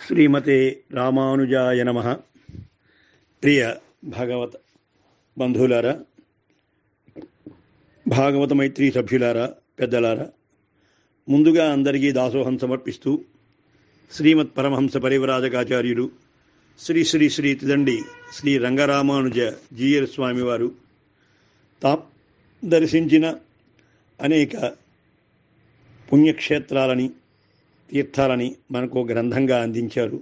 శ్రీమతే రామానుజాయ నమ ప్రియ భాగవత బంధువులారా భాగవత మైత్రి సభ్యులారా పెద్దలారా ముందుగా అందరికీ దాసోహం సమర్పిస్తూ శ్రీమత్ పరమహంస పరివరాజకాచార్యులు శ్రీ శ్రీ శ్రీ తిదండి శ్రీ రంగరామానుజ జీయర్ స్వామివారు తాం దర్శించిన అనేక పుణ్యక్షేత్రాలని తీర్థాలని మనకు గ్రంథంగా అందించారు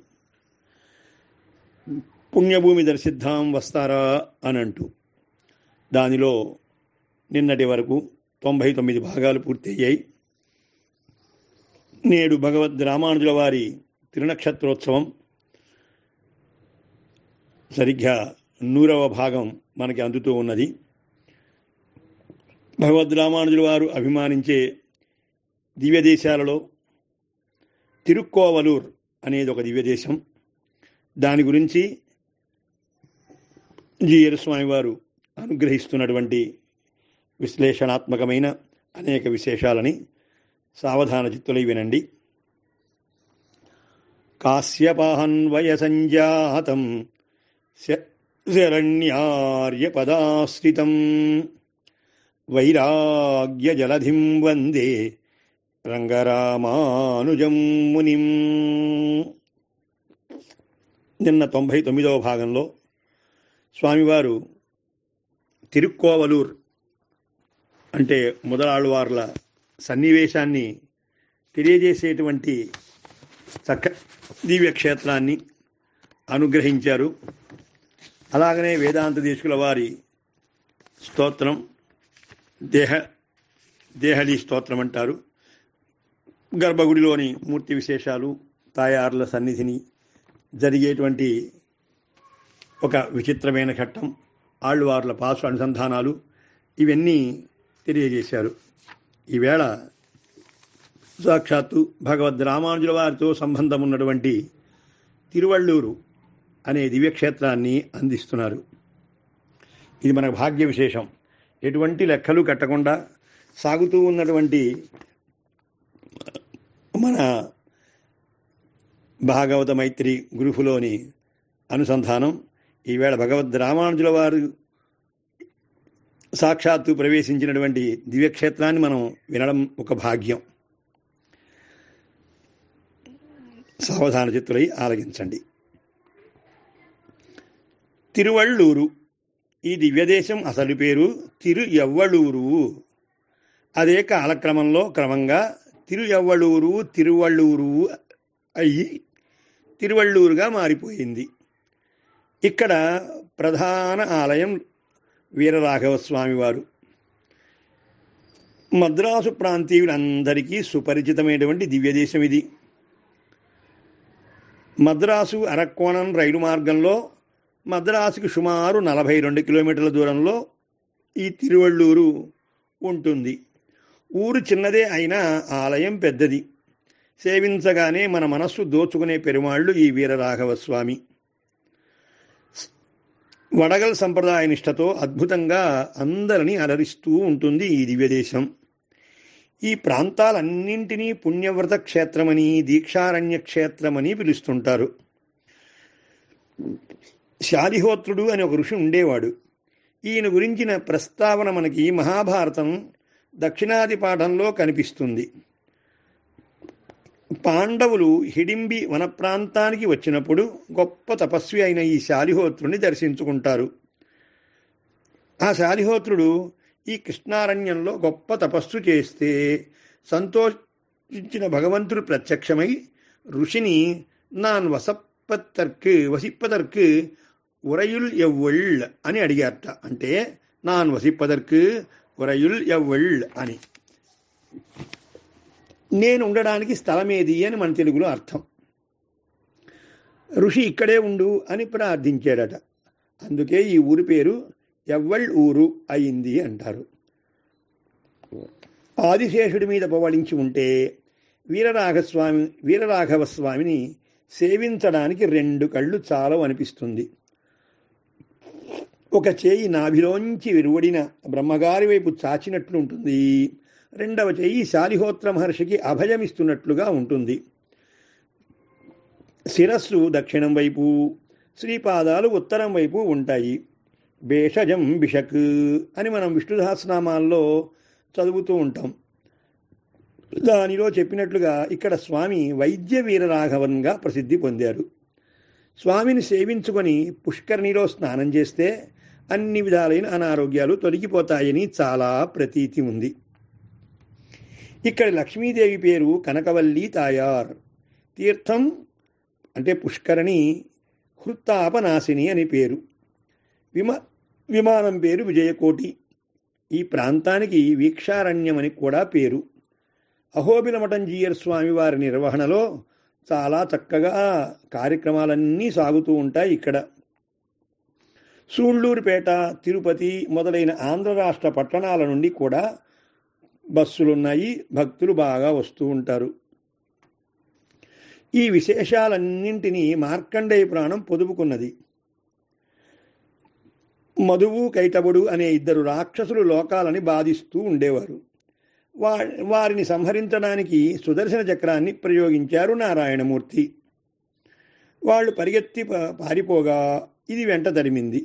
పుణ్యభూమి దర్శిద్దాం వస్తారా అని అంటూ దానిలో నిన్నటి వరకు తొంభై తొమ్మిది భాగాలు పూర్తయ్యాయి నేడు భగవద్ రామానుజుల వారి తిరునక్షత్రోత్సవం సరిగ్గా నూరవ భాగం మనకి అందుతూ ఉన్నది భగవద్ రామానుజుల వారు అభిమానించే దివ్య దేశాలలో తిరుక్కోవలూర్ అనేది ఒక దివ్యదేశం దాని గురించి జీఎర్ స్వామి వారు అనుగ్రహిస్తున్నటువంటి విశ్లేషణాత్మకమైన అనేక విశేషాలని సావధాన చిత్తులై వినండి కాశ్యపాహన్వయ సంజాతం శరణ్యార్యపదాశ్రితం వైరాగ్య జలధిం వందే రంగరామానుజం మునిం నిన్న తొంభై తొమ్మిదవ భాగంలో స్వామివారు తిరుక్కోవలూర్ అంటే మొదలాళ్ళవార్ల సన్నివేశాన్ని తెలియజేసేటువంటి చక్క దివ్యక్షేత్రాన్ని అనుగ్రహించారు అలాగనే వేదాంత దేశకుల వారి స్తోత్రం దేహ దేహలి స్తోత్రం అంటారు గర్భగుడిలోని మూర్తి విశేషాలు తాయార్ల సన్నిధిని జరిగేటువంటి ఒక విచిత్రమైన ఘట్టం ఆళ్ళవార్ల పాసు అనుసంధానాలు ఇవన్నీ తెలియజేశారు ఈవేళ సాక్షాత్తు భగవద్ రామానుజుల వారితో సంబంధం ఉన్నటువంటి తిరువళ్ళూరు అనే దివ్యక్షేత్రాన్ని అందిస్తున్నారు ఇది మనకు భాగ్య విశేషం ఎటువంటి లెక్కలు కట్టకుండా సాగుతూ ఉన్నటువంటి మన భాగవత మైత్రి గురుఫులోని అనుసంధానం ఈవేళ భగవద్ రామానుజుల వారు సాక్షాత్తు ప్రవేశించినటువంటి దివ్యక్షేత్రాన్ని మనం వినడం ఒక భాగ్యం సావధాన చిత్తులై ఆలగించండి తిరువళ్ళూరు ఈ దివ్యదేశం అసలు పేరు తిరు ఎవ్వళూరు అదే కాలక్రమంలో క్రమంగా తిరు ఎవ్వళూరు తిరువళ్ళూరు అయ్యి తిరువళ్ళూరుగా మారిపోయింది ఇక్కడ ప్రధాన ఆలయం వీరరాఘవ స్వామివారు మద్రాసు ప్రాంతీయులందరికీ సుపరిచితమైనటువంటి దివ్యదేశం ఇది మద్రాసు అరక్కోణం రైలు మార్గంలో మద్రాసుకి సుమారు నలభై రెండు కిలోమీటర్ల దూరంలో ఈ తిరువళ్ళూరు ఉంటుంది ఊరు చిన్నదే అయినా ఆలయం పెద్దది సేవించగానే మన మనస్సు దోచుకునే పెరుమాళ్ళు ఈ వీరరాఘవ స్వామి వడగల్ సంప్రదాయ నిష్టతో అద్భుతంగా అందరినీ అలరిస్తూ ఉంటుంది ఈ దివ్యదేశం ఈ ప్రాంతాలన్నింటినీ పుణ్యవ్రత క్షేత్రమని దీక్షారణ్య క్షేత్రమని పిలుస్తుంటారు శాలిహోత్రుడు అని ఒక ఋషి ఉండేవాడు ఈయన గురించిన ప్రస్తావన మనకి మహాభారతం దక్షిణాది పాఠంలో కనిపిస్తుంది పాండవులు హిడింబి వన ప్రాంతానికి వచ్చినప్పుడు గొప్ప తపస్వి అయిన ఈ శాలిహోత్రుని దర్శించుకుంటారు ఆ శాలిహోత్రుడు ఈ కృష్ణారణ్యంలో గొప్ప తపస్సు చేస్తే సంతోషించిన భగవంతుడు ప్రత్యక్షమై ఋషిని నాన్ వసప్పతర్కు వసిప్పదర్కు ఉరయుల్ ఎవ్వళ్ అని అడిగారట అంటే నాన్ వసిప్పదర్కు ఉరయుల్ ఎవ్వళ్ అని నేను ఉండడానికి స్థలమేది అని మన తెలుగులో అర్థం ఋషి ఇక్కడే ఉండు అని ప్రార్థించాడట అందుకే ఈ ఊరి పేరు ఎవ్వళ్ ఊరు అయింది అంటారు ఆదిశేషుడి మీద పవళించి ఉంటే వీరరాఘస్వామి వీరరాఘవ స్వామిని సేవించడానికి రెండు కళ్ళు చాలవు అనిపిస్తుంది ఒక చేయి నాభిలోంచి విరువడిన బ్రహ్మగారి వైపు చాచినట్లు ఉంటుంది రెండవ చెయ్యి శాలిహోత్ర మహర్షికి అభయమిస్తున్నట్లుగా ఉంటుంది శిరస్సు దక్షిణం వైపు శ్రీపాదాలు ఉత్తరం వైపు ఉంటాయి భేషజం బిషక్ అని మనం విష్ణు సహస్రనామాల్లో చదువుతూ ఉంటాం దానిలో చెప్పినట్లుగా ఇక్కడ స్వామి వైద్య వీరరాఘవన్గా ప్రసిద్ధి పొందారు స్వామిని సేవించుకొని పుష్కరిణిలో స్నానం చేస్తే అన్ని విధాలైన అనారోగ్యాలు తొలగిపోతాయని చాలా ప్రతీతి ఉంది ఇక్కడి లక్ష్మీదేవి పేరు కనకవల్లి తాయార్ తీర్థం అంటే పుష్కరిణి హృత్తాపనాశిని అని పేరు విమా విమానం పేరు విజయకోటి ఈ ప్రాంతానికి వీక్షారణ్యం అని కూడా పేరు అహోబిలమఠం జీయర్ స్వామి వారి నిర్వహణలో చాలా చక్కగా కార్యక్రమాలన్నీ సాగుతూ ఉంటాయి ఇక్కడ సూళ్ళూరుపేట తిరుపతి మొదలైన ఆంధ్ర రాష్ట్ర పట్టణాల నుండి కూడా బస్సులున్నాయి భక్తులు బాగా వస్తూ ఉంటారు ఈ విశేషాలన్నింటినీ మార్కండేయ పురాణం పొదుపుకున్నది మధువు కైటబుడు అనే ఇద్దరు రాక్షసులు లోకాలని బాధిస్తూ ఉండేవారు వా వారిని సంహరించడానికి సుదర్శన చక్రాన్ని ప్రయోగించారు నారాయణమూర్తి వాళ్ళు పరిగెత్తి పారిపోగా ఇది వెంట తరిమింది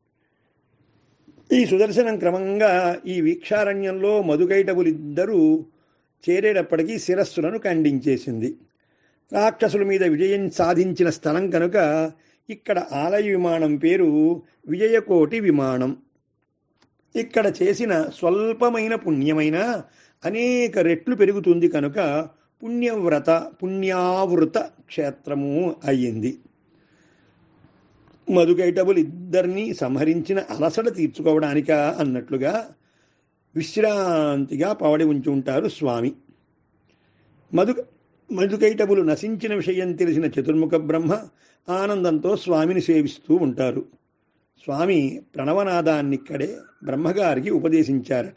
ఈ సుదర్శనం క్రమంగా ఈ వీక్షారణ్యంలో మధుకైటబులిద్దరూ చేరేటప్పటికీ శిరస్సులను ఖండించేసింది రాక్షసుల మీద విజయం సాధించిన స్థలం కనుక ఇక్కడ ఆలయ విమానం పేరు విజయకోటి విమానం ఇక్కడ చేసిన స్వల్పమైన పుణ్యమైన అనేక రెట్లు పెరుగుతుంది కనుక పుణ్యవ్రత పుణ్యావృత క్షేత్రము అయ్యింది మధుకైటబులు ఇద్దరిని సంహరించిన అలసట తీర్చుకోవడానిక అన్నట్లుగా విశ్రాంతిగా పవడి ఉంచి ఉంటారు స్వామి మధు మధుకైటబులు నశించిన విషయం తెలిసిన చతుర్ముఖ బ్రహ్మ ఆనందంతో స్వామిని సేవిస్తూ ఉంటారు స్వామి ప్రణవనాదాన్నిక్కడే బ్రహ్మగారికి ఉపదేశించారట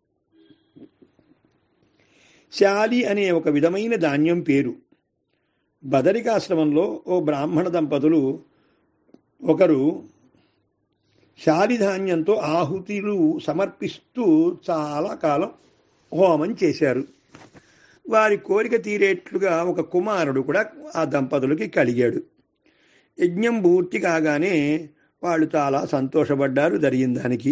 శాలి అనే ఒక విధమైన ధాన్యం పేరు బదరికాశ్రమంలో ఓ బ్రాహ్మణ దంపతులు ఒకరు శాలిధాన్యంతో ఆహుతిలు సమర్పిస్తూ చాలా కాలం హోమం చేశారు వారి కోరిక తీరేట్లుగా ఒక కుమారుడు కూడా ఆ దంపతులకి కలిగాడు యజ్ఞం పూర్తి కాగానే వాళ్ళు చాలా సంతోషపడ్డారు జరిగిన దానికి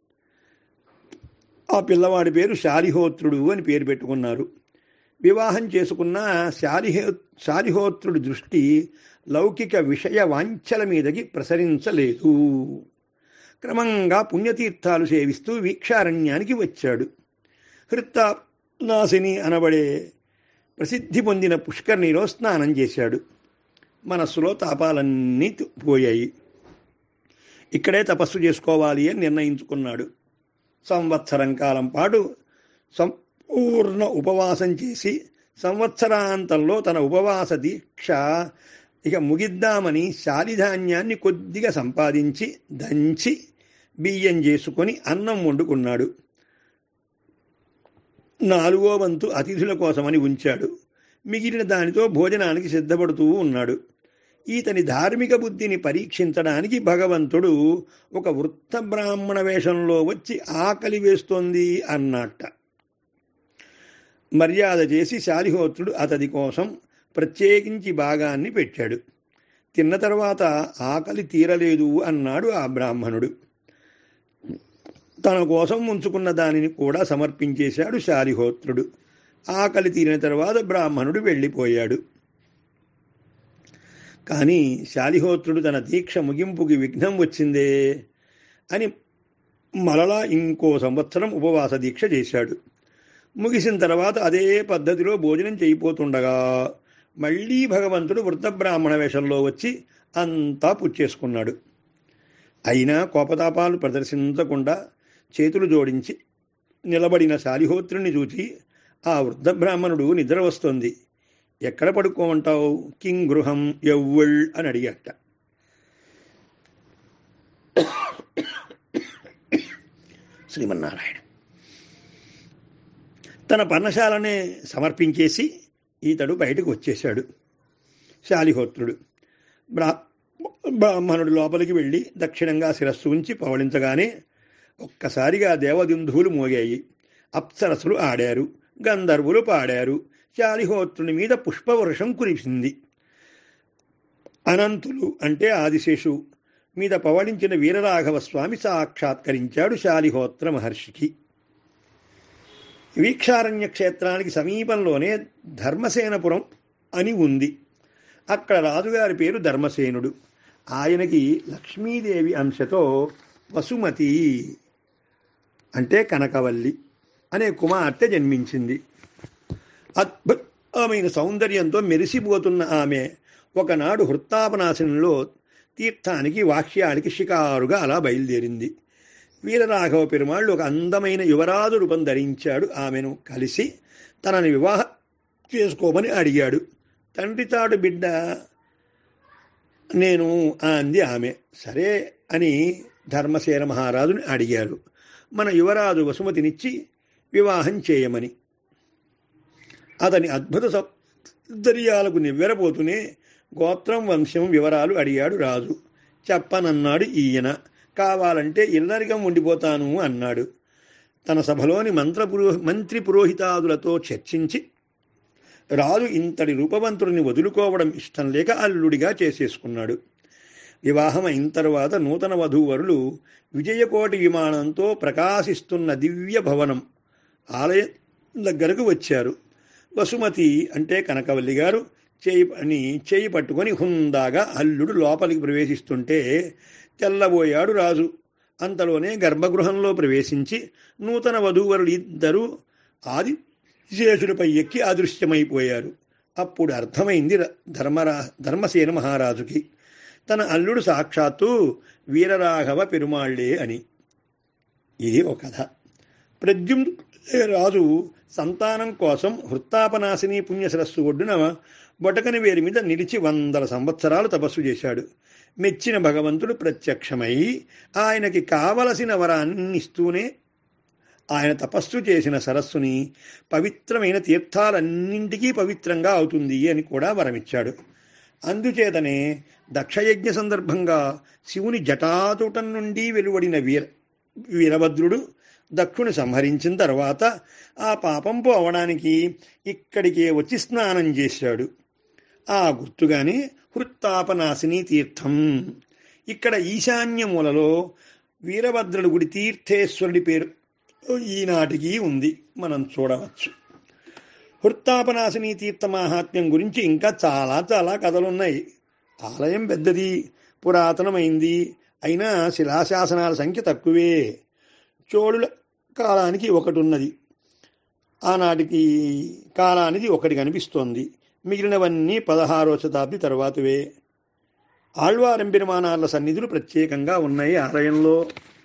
ఆ పిల్లవాడి పేరు శాలిహోత్రుడు అని పేరు పెట్టుకున్నారు వివాహం చేసుకున్న శాలిహో శాలిహోత్రుడి దృష్టి లౌకిక విషయ వాంఛల మీదకి ప్రసరించలేదు క్రమంగా పుణ్యతీర్థాలు సేవిస్తూ వీక్షారణ్యానికి వచ్చాడు హృత్తానాశిని అనబడే ప్రసిద్ధి పొందిన పుష్కరిణిలో స్నానం చేశాడు మనస్సులో తాపాలన్నీ పోయాయి ఇక్కడే తపస్సు చేసుకోవాలి అని నిర్ణయించుకున్నాడు సంవత్సరం కాలం పాటు సంపూర్ణ ఉపవాసం చేసి సంవత్సరాంతంలో తన ఉపవాస దీక్ష ఇక ముగిద్దామని శాలిధాన్యాన్ని కొద్దిగా సంపాదించి దంచి బియ్యం చేసుకొని అన్నం వండుకున్నాడు నాలుగో వంతు అతిథుల కోసమని ఉంచాడు మిగిలిన దానితో భోజనానికి సిద్ధపడుతూ ఉన్నాడు ఈతని ధార్మిక బుద్ధిని పరీక్షించడానికి భగవంతుడు ఒక వృత్త బ్రాహ్మణ వేషంలో వచ్చి ఆకలి వేస్తోంది అన్నట్ట మర్యాద చేసి శాలిహోత్రుడు అతడి కోసం ప్రత్యేకించి భాగాన్ని పెట్టాడు తిన్న తర్వాత ఆకలి తీరలేదు అన్నాడు ఆ బ్రాహ్మణుడు తన కోసం ఉంచుకున్న దానిని కూడా సమర్పించేశాడు శాలిహోత్రుడు ఆకలి తీరిన తర్వాత బ్రాహ్మణుడు వెళ్ళిపోయాడు కానీ శాలిహోత్రుడు తన దీక్ష ముగింపుకి విఘ్నం వచ్చిందే అని మరలా ఇంకో సంవత్సరం ఉపవాస దీక్ష చేశాడు ముగిసిన తర్వాత అదే పద్ధతిలో భోజనం చేయిపోతుండగా మళ్ళీ భగవంతుడు వృద్ధ బ్రాహ్మణ వేషంలో వచ్చి అంతా పుచ్చేసుకున్నాడు అయినా కోపతాపాలు ప్రదర్శించకుండా చేతులు జోడించి నిలబడిన శాలిహోత్రుని చూచి ఆ వృద్ధ బ్రాహ్మణుడు నిద్ర వస్తోంది ఎక్కడ పడుకోమంటావు కింగ్ గృహం ఎవ్వళ్ అని అడిగాట శ్రీమన్నారాయణ తన పర్ణశాలనే సమర్పించేసి ఈతడు బయటకు వచ్చేశాడు శాలిహోత్రుడు బ్రా బ్రాహ్మణుడు లోపలికి వెళ్ళి దక్షిణంగా శిరస్సు ఉంచి పవళించగానే ఒక్కసారిగా దేవదింధువులు మోగాయి అప్సరసులు ఆడారు గంధర్వులు పాడారు శాలిహోత్రుని మీద పుష్పవర్షం కురిసింది అనంతులు అంటే ఆదిశేషు మీద పవళించిన వీరరాఘవ స్వామి సాక్షాత్కరించాడు శాలిహోత్ర మహర్షికి వీక్షారణ్య క్షేత్రానికి సమీపంలోనే ధర్మసేనపురం అని ఉంది అక్కడ రాజుగారి పేరు ధర్మసేనుడు ఆయనకి లక్ష్మీదేవి అంశతో వసుమతి అంటే కనకవల్లి అనే కుమార్తె జన్మించింది అద్భుతమైన సౌందర్యంతో మెరిసిపోతున్న ఆమె ఒకనాడు హృత్తాపనాశనంలో తీర్థానికి వాక్యానికి షికారుగా అలా బయలుదేరింది వీరరాఘవ పెరుమాళ్ళు ఒక అందమైన యువరాజు రూపం ధరించాడు ఆమెను కలిసి తనని వివాహం చేసుకోమని అడిగాడు తండ్రి తాడు బిడ్డ నేను అంది ఆమె సరే అని ధర్మసేన మహారాజుని అడిగాడు మన యువరాజు వసుమతినిచ్చి వివాహం చేయమని అతని అద్భుత సౌందర్యాలకు నివ్వెరపోతూనే గోత్రం వంశం వివరాలు అడిగాడు రాజు చెప్పనన్నాడు ఈయన కావాలంటే ఇల్లరికం ఉండిపోతాను అన్నాడు తన సభలోని మంత్ర పురో మంత్రి పురోహితాదులతో చర్చించి రాజు ఇంతటి రూపవంతుడిని వదులుకోవడం ఇష్టం లేక అల్లుడిగా చేసేసుకున్నాడు వివాహం అయిన తర్వాత నూతన వధూవరులు విజయకోటి విమానంతో ప్రకాశిస్తున్న దివ్య భవనం ఆలయం దగ్గరకు వచ్చారు వసుమతి అంటే కనకవల్లి గారు చేయి అని చేయి పట్టుకొని హుందాగా అల్లుడు లోపలికి ప్రవేశిస్తుంటే తెల్లబోయాడు రాజు అంతలోనే గర్భగృహంలో ప్రవేశించి నూతన వధూవరులు ఇద్దరూ ఆది శేషుడిపై ఎక్కి అదృశ్యమైపోయారు అప్పుడు అర్థమైంది ధర్మరా ధర్మసేన మహారాజుకి తన అల్లుడు సాక్షాత్తు వీరరాఘవ పెరుమాళ్లే అని ఇది ఒక కథ ప్రద్యుమ్ రాజు సంతానం కోసం హృత్తాపనాశిని పుణ్యసరస్సు ఒడ్డున బొటకని వేరి మీద నిలిచి వందల సంవత్సరాలు తపస్సు చేశాడు మెచ్చిన భగవంతుడు ప్రత్యక్షమై ఆయనకి కావలసిన వరాన్ని ఇస్తూనే ఆయన తపస్సు చేసిన సరస్సుని పవిత్రమైన తీర్థాలన్నింటికీ పవిత్రంగా అవుతుంది అని కూడా వరమిచ్చాడు అందుచేతనే దక్షయజ్ఞ సందర్భంగా శివుని జటాతుటం నుండి వెలువడిన వీర వీరభద్రుడు దక్షుని సంహరించిన తర్వాత ఆ పాపం పోవడానికి ఇక్కడికే వచ్చి స్నానం చేశాడు ఆ గుర్తుగానే హృత్తాపనాశిని తీర్థం ఇక్కడ ఈశాన్య మూలలో వీరభద్రుడి గుడి తీర్థేశ్వరుడి పేరు ఈనాటికి ఉంది మనం చూడవచ్చు హృత్తాపనాశిని తీర్థ మాహాత్మ్యం గురించి ఇంకా చాలా చాలా కథలున్నాయి ఆలయం పెద్దది పురాతనమైంది అయినా శిలాశాసనాల సంఖ్య తక్కువే చోళుల కాలానికి ఒకటి ఉన్నది ఆనాటికి కాలానికి ఒకటి కనిపిస్తోంది మిగిలినవన్నీ పదహారో శతాబ్ది తర్వాతవే ఆళ్వారంపిరమానార్ల సన్నిధులు ప్రత్యేకంగా ఉన్నాయి ఆలయంలో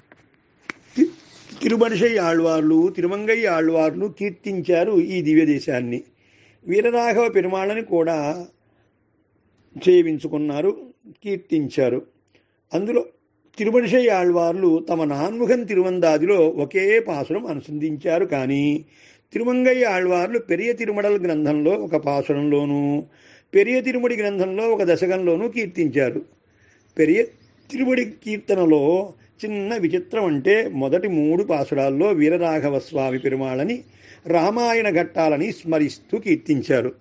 తిరుమనిషై ఆళ్వార్లు తిరుమంగై ఆళ్వార్లు కీర్తించారు ఈ దివ్యదేశాన్ని వీరరాఘవ పెరుమాళ్ళని కూడా సేవించుకున్నారు కీర్తించారు అందులో తిరుమనిషై ఆళ్వార్లు తమ నాన్ముఖం తిరువందాదిలో ఒకే పాసురం అనుసంధించారు కానీ తిరుమంగై ఆళ్వార్లు పెరియ తిరుమడల్ గ్రంథంలో ఒక పాసురంలోనూ పెరియ తిరుముడి గ్రంథంలో ఒక దశకంలోనూ కీర్తించారు పెరియ తిరుముడి కీర్తనలో చిన్న విచిత్రం అంటే మొదటి మూడు పాసురాల్లో వీరరాఘవ స్వామి పెరుమాళని రామాయణ ఘట్టాలని స్మరిస్తూ కీర్తించారు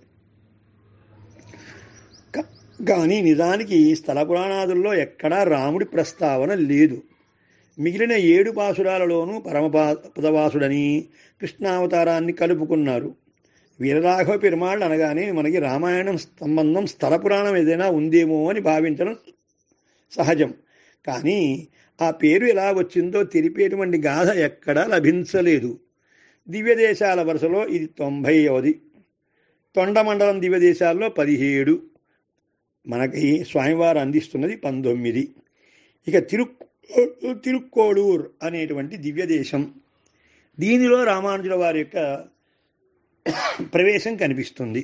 కానీ నిజానికి స్థల పురాణాదుల్లో ఎక్కడా రాముడి ప్రస్తావన లేదు మిగిలిన ఏడు పాసురాలలోనూ పరమపదవాసుడని కృష్ణావతారాన్ని కలుపుకున్నారు వీరరాఘవ పెరుమాళ్ళు అనగానే మనకి రామాయణం సంబంధం స్థల పురాణం ఏదైనా ఉందేమో అని భావించడం సహజం కానీ ఆ పేరు ఎలా వచ్చిందో తెలిపేటువంటి గాథ ఎక్కడా లభించలేదు దివ్యదేశాల వరుసలో ఇది తొంభై అవది తొండమండలం దివ్యదేశాల్లో పదిహేడు మనకి స్వామివారు అందిస్తున్నది పంతొమ్మిది ఇక తిరు తిరుక్కోడూర్ అనేటువంటి దివ్యదేశం దీనిలో రామానుజుల వారి యొక్క ప్రవేశం కనిపిస్తుంది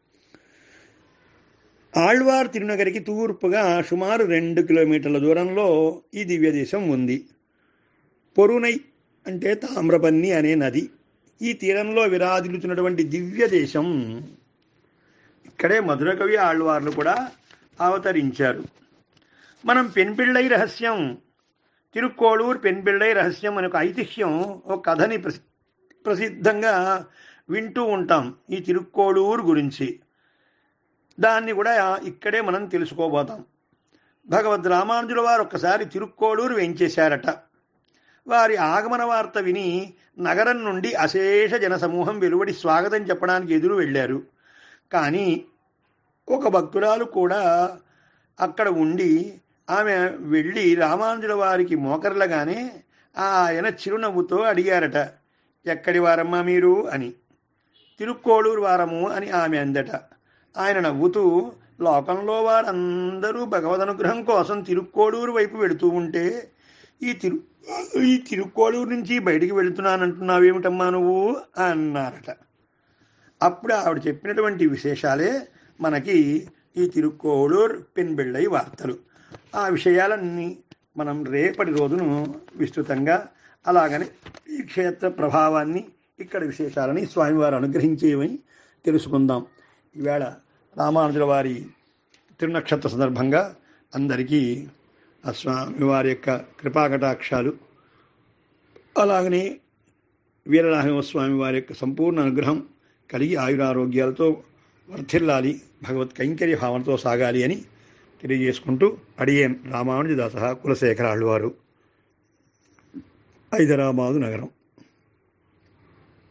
ఆళ్వార్ తిరునగరికి తూర్పుగా సుమారు రెండు కిలోమీటర్ల దూరంలో ఈ దివ్యదేశం ఉంది పొరునై అంటే తామ్రపన్ని అనే నది ఈ తీరంలో విరాజిల్లుతున్నటువంటి దివ్య దేశం ఇక్కడే మధురకవి ఆళ్వార్లు కూడా అవతరించారు మనం పెన్పిళ్ళై రహస్యం తిరుక్కోడూరు పెన్పిళ్ళై రహస్యం అనే ఒక ఐతిహ్యం ఒక కథని ప్రసి ప్రసిద్ధంగా వింటూ ఉంటాం ఈ తిరుక్కోడూరు గురించి దాన్ని కూడా ఇక్కడే మనం తెలుసుకోబోతాం భగవద్ రామానుజుల వారు ఒక్కసారి తిరుక్కోడూరు వేయించేశారట వారి ఆగమన వార్త విని నగరం నుండి అశేష జనసమూహం వెలువడి స్వాగతం చెప్పడానికి ఎదురు వెళ్ళారు కానీ ఒక భక్తురాలు కూడా అక్కడ ఉండి ఆమె వెళ్ళి రామానుజుల వారికి మోకర్లగానే ఆయన చిరునవ్వుతో అడిగారట ఎక్కడి వారమ్మా మీరు అని తిరుక్కోడూరు వారము అని ఆమె అందట ఆయన నవ్వుతూ లోకంలో వారందరూ భగవద్ అనుగ్రహం కోసం తిరుక్కోడూరు వైపు వెళుతూ ఉంటే ఈ తిరు ఈ తిరుక్కోడూరు నుంచి బయటికి వెళుతున్నానంటున్నావేమిటమ్మా నువ్వు అన్నారట అప్పుడు ఆవిడ చెప్పినటువంటి విశేషాలే మనకి ఈ తిరుక్కోడూరు పెన్బిళ్ళై వార్తలు ఆ విషయాలన్నీ మనం రేపటి రోజును విస్తృతంగా అలాగనే ఈ క్షేత్ర ప్రభావాన్ని ఇక్కడ విశేషాలని స్వామివారు అనుగ్రహించేవని తెలుసుకుందాం ఈవేళ రామానుజుల వారి తిరునక్షత్ర సందర్భంగా అందరికీ ఆ స్వామివారి యొక్క కృపాకటాక్షాలు అలాగనే వీరరాఘవస్వామి వారి యొక్క సంపూర్ణ అనుగ్రహం కలిగి ఆయురారోగ్యాలతో వర్ధిల్లాలి భగవత్ కైంకర్య భావనతో సాగాలి అని తెలియజేసుకుంటూ అడియేన్ రామానుజదాస కులశేఖరాళ్ళు వారు హైదరాబాదు నగరం